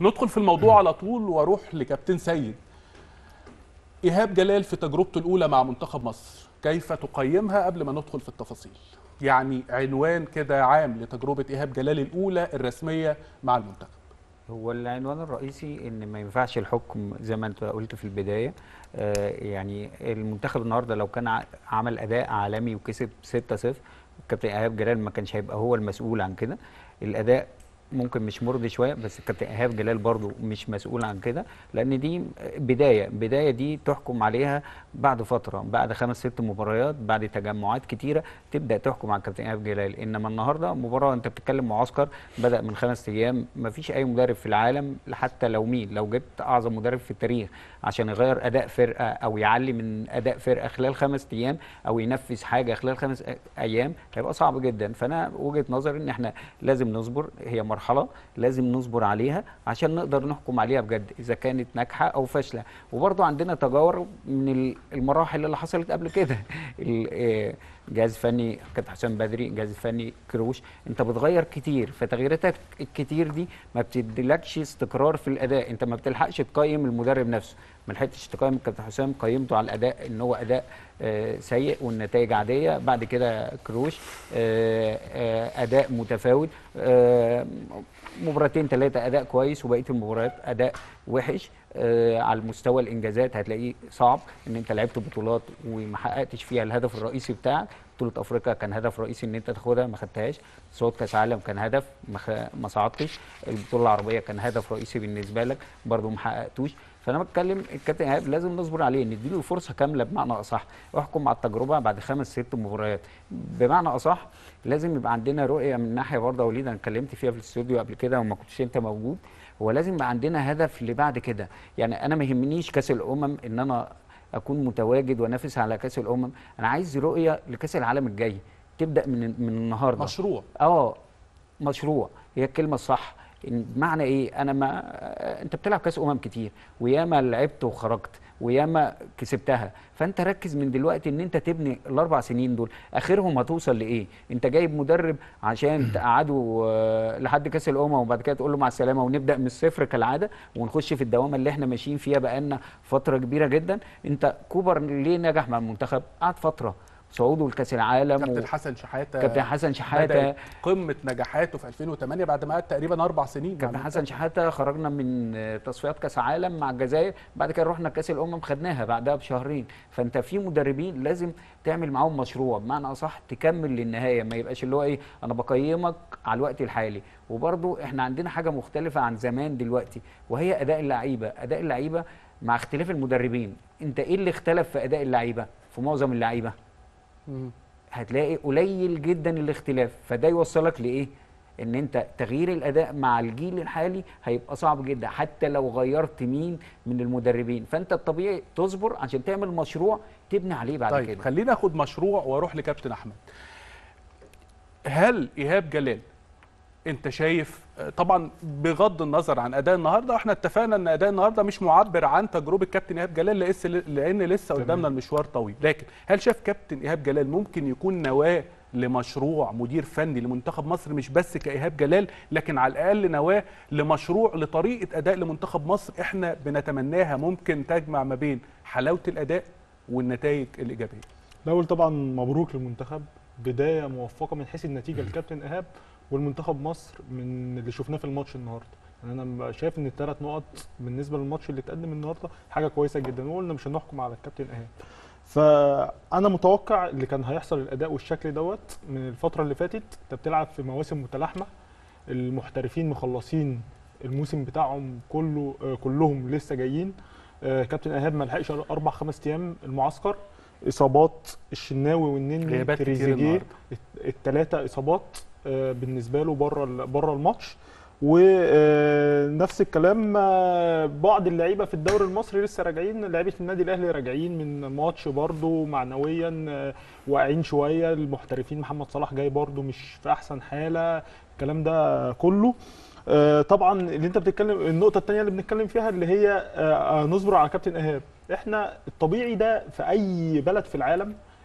ندخل في الموضوع على طول واروح لكابتن سيد ايهاب جلال في تجربته الاولى مع منتخب مصر كيف تقيمها قبل ما ندخل في التفاصيل يعني عنوان كده عام لتجربه ايهاب جلال الاولى الرسميه مع المنتخب هو العنوان الرئيسي ان ما ينفعش الحكم زي ما انت قلت في البدايه آه يعني المنتخب النهارده لو كان ع- عمل اداء عالمي وكسب 6-0 الكابتن ايهاب جلال ما كانش هيبقى هو المسؤول عن كده الاداء ممكن مش مرضي شويه بس الكابتن ايهاب جلال برضو مش مسؤول عن كده لان دي بدايه بدايه دي تحكم عليها بعد فتره بعد خمس ست مباريات بعد تجمعات كتيره تبدا تحكم على الكابتن ايهاب جلال انما النهارده مباراه انت بتتكلم معسكر بدا من خمس ايام ما فيش اي مدرب في العالم حتى لو مين لو جبت اعظم مدرب في التاريخ عشان يغير اداء فرقه او يعلي من اداء فرقه خلال خمس ايام او ينفذ حاجه خلال خمس أ- ايام هيبقى صعب جدا فانا وجهه نظري ان احنا لازم نصبر هي مرحله لازم نصبر عليها عشان نقدر نحكم عليها بجد اذا كانت ناجحه او فاشله وبرضه عندنا تجارب من ال- المراحل اللي حصلت قبل كده ال- آه، جهاز فني كابتن حسام بدري جهاز فني كروش انت بتغير كتير فتغييراتك الكتير دي ما بتديلكش استقرار في الاداء انت ما بتلحقش تقيم المدرب نفسه ما لحقتش تقيم الكابتن حسام قيمته على الاداء ان هو اداء آه، سيء والنتائج عاديه بعد كده كروش آه، آه، اداء متفاوت آه، مباراتين ثلاثه اداء كويس وبقيه المباريات اداء وحش آه، على المستوى الانجازات هتلاقيه صعب ان انت لعبت بطولات وما حققتش فيها الهدف الرئيسي بتاعك بطوله افريقيا كان هدف رئيسي ان انت تاخدها ما خدتهاش صعود كاس عالم كان هدف ما, خ... ما صعدتش البطوله العربيه كان هدف رئيسي بالنسبه لك برضو ما حققتوش فانا بتكلم الكابتن ايهاب لازم نصبر عليه نديله فرصه كامله بمعنى اصح احكم على التجربه بعد خمس ست مباريات بمعنى اصح لازم يبقى عندنا رؤيه من ناحيه برضه يا وليد انا اتكلمت فيها في الاستوديو قبل كده وما كنتش انت موجود هو لازم يبقى عندنا هدف لبعد كده يعني انا ما يهمنيش كاس الامم ان انا اكون متواجد وانافس على كاس الامم انا عايز رؤيه لكاس العالم الجاي تبدا من من النهارده مشروع اه مشروع هي الكلمه الصح إن معنى ايه انا ما انت بتلعب كاس امم كتير وياما لعبت وخرجت وياما كسبتها فانت ركز من دلوقتي ان انت تبني الاربع سنين دول اخرهم هتوصل لايه انت جايب مدرب عشان تقعده آه، لحد كاس الامم وبعد كده تقول له مع السلامه ونبدا من الصفر كالعاده ونخش في الدوامه اللي احنا ماشيين فيها بقالنا فتره كبيره جدا انت كوبر ليه نجح مع المنتخب قعد فتره صعوده لكاس العالم كابتن حسن شحاته كابتن حسن شحاته بدأت قمه نجاحاته في 2008 بعد ما قعد تقريبا اربع سنين كابتن مع حسن شحاته خرجنا من آه، تصفيات كاس عالم مع الجزائر بعد كده رحنا كاس الامم خدناها بعدها بشهرين فانت في مدربين لازم تعمل معاهم مشروع بمعنى اصح تكمل للنهايه ما يبقاش اللي هو ايه انا بقيمك على الوقت الحالي وبرضو احنا عندنا حاجه مختلفه عن زمان دلوقتي وهي اداء اللعيبه اداء اللعيبه مع اختلاف المدربين انت ايه اللي اختلف في اداء اللعيبه في معظم اللعيبه مم. هتلاقي قليل جدا الاختلاف فده يوصلك لايه ان انت تغيير الاداء مع الجيل الحالي هيبقى صعب جدا حتى لو غيرت مين من المدربين فانت الطبيعي تصبر عشان تعمل مشروع تبني عليه بعد طيب كده خلينا اخد مشروع واروح لكابتن احمد هل ايهاب جلال انت شايف آه، طبعا بغض النظر عن اداء النهارده احنا اتفقنا ان اداء النهارده مش معبر عن تجربه كابتن ايهاب جلال لس- لان لسه قدامنا المشوار طويل لكن هل شايف كابتن ايهاب جلال ممكن يكون نواه لمشروع مدير فني لمنتخب مصر مش بس كايهاب جلال لكن على الاقل نواه لمشروع لطريقه اداء لمنتخب مصر احنا بنتمناها ممكن تجمع ما بين حلاوه الاداء والنتائج الايجابيه الاول طبعا مبروك للمنتخب بدايه موفقه من حيث النتيجه لكابتن ايهاب والمنتخب مصر من اللي شفناه في الماتش النهارده يعني انا شايف ان الثلاث نقط بالنسبه للماتش اللي اتقدم النهارده حاجه كويسه جدا وقلنا مش هنحكم على الكابتن ايهاب فانا متوقع اللي كان هيحصل الاداء والشكل دوت من الفتره اللي فاتت انت بتلعب في مواسم متلاحمه المحترفين مخلصين الموسم بتاعهم كله آه، كلهم لسه جايين آه، كابتن ايهاب ما لحقش اربع خمس ايام المعسكر اصابات الشناوي والنني غيابات كتير تريزيجيه النهارده الثلاثه اصابات آه، بالنسبه له بره ال- بره الماتش ونفس الكلام آه، بعض اللعيبه في الدوري المصري لسه راجعين لعيبه النادي الاهلي راجعين من ماتش برضه معنويا آه، واقعين شويه المحترفين محمد صلاح جاي برضه مش في احسن حاله الكلام ده كله آه، طبعا اللي انت بتتكلم النقطه الثانيه اللي بنتكلم فيها اللي هي آه، آه، نصبر على كابتن ايهاب احنا الطبيعي ده في اي بلد في العالم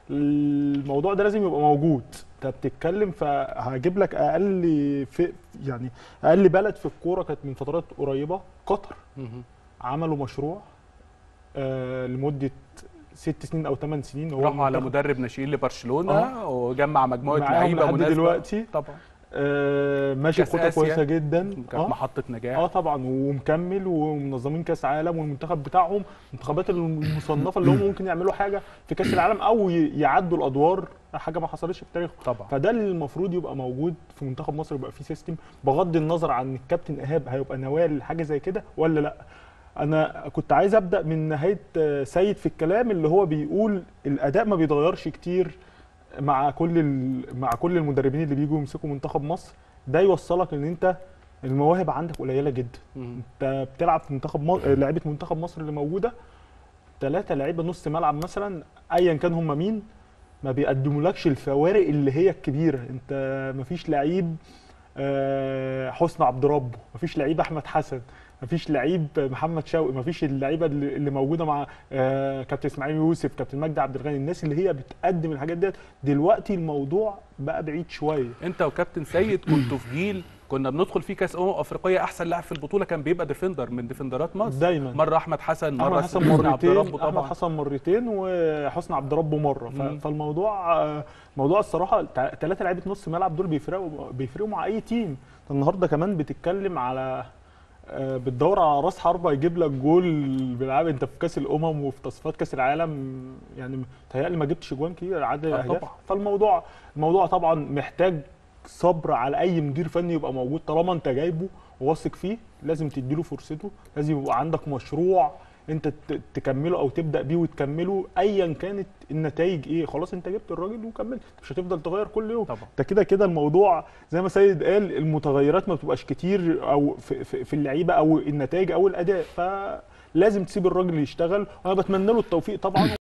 الموضوع ده لازم يبقى موجود انت بتتكلم فهجيب لك اقل في يعني اقل بلد في الكوره كانت من فترات قريبه قطر مهم. عملوا مشروع آه لمده ست سنين او ثمان سنين هو راحوا على المنتخب مدرب ناشئين لبرشلونه آه. وجمع مجموعه معاهم لعيبه لحد مناسبه دلوقتي طبعا آه ماشي كأس بخطه آسيا. كويسه جدا كانت اه محطه نجاح اه طبعا ومكمل ومنظمين كاس عالم والمنتخب بتاعهم المنتخبات المصنفه اللي هم ممكن يعملوا حاجه في كاس العالم او ي- يعدوا الادوار حاجه ما حصلتش في تاريخهم طبعا فده اللي المفروض يبقى موجود في منتخب مصر يبقى فيه سيستم بغض النظر عن الكابتن ايهاب هيبقى نواه لحاجه زي كده ولا لا انا كنت عايز ابدا من نهايه آه، سيد في الكلام اللي هو بيقول الاداء ما بيتغيرش كتير مع كل ال- مع كل المدربين اللي بيجوا يمسكوا منتخب مصر ده يوصلك ان انت المواهب عندك قليله جدا مهم. انت بتلعب في منتخب مصر لعيبه منتخب مصر اللي موجوده ثلاثه لعيبه نص ملعب مثلا ايا كان هم مين ما بيقدمولكش الفوارق اللي هي الكبيره انت مفيش لعيب آه، حسني عبد ربه مفيش لعيب احمد حسن مفيش لعيب محمد شوقي مفيش اللعيبه اللي اللي موجوده مع آه، كابتن اسماعيل يوسف كابتن مجدي عبد الغني الناس اللي هي بتقدم الحاجات ديت دلوقتي الموضوع بقى بعيد شويه انت وكابتن سيد كنتوا في جيل كنا بندخل فيه كاس امم افريقيه احسن لاعب في البطوله كان بيبقى ديفندر من ديفندرات مصر دايما مره احمد حسن مره احمد حسن حسني عبد مرتين ربه احمد طبعا حسن مرتين وحسني عبد ربه مره ف- مم. فالموضوع آه، موضوع الصراحه ثلاثه لعيبه نص ملعب دول بيفرقوا بيفرقوا مع اي تيم أنت النهارده كمان بتتكلم على آه، بتدور على راس حربه يجيب لك جول بيلعب انت في كاس الامم وفي تصفيات كاس العالم يعني متهيألي ما جبتش جوان كتير عدد آه، اهداف طبعا. فالموضوع الموضوع طبعا محتاج صبر على اي مدير فني يبقى موجود طالما انت جايبه وواثق فيه لازم تديله فرصته لازم يبقى عندك مشروع انت ت- تكمله او تبدا بيه وتكمله ايا كانت النتائج ايه خلاص انت جبت الراجل وكملت مش هتفضل تغير كل يوم طبعا ده كده كده الموضوع زي ما سيد قال المتغيرات ما بتبقاش كتير او في, في, في اللعيبه او النتائج او الاداء فلازم تسيب الراجل يشتغل وانا بتمنى له التوفيق طبعا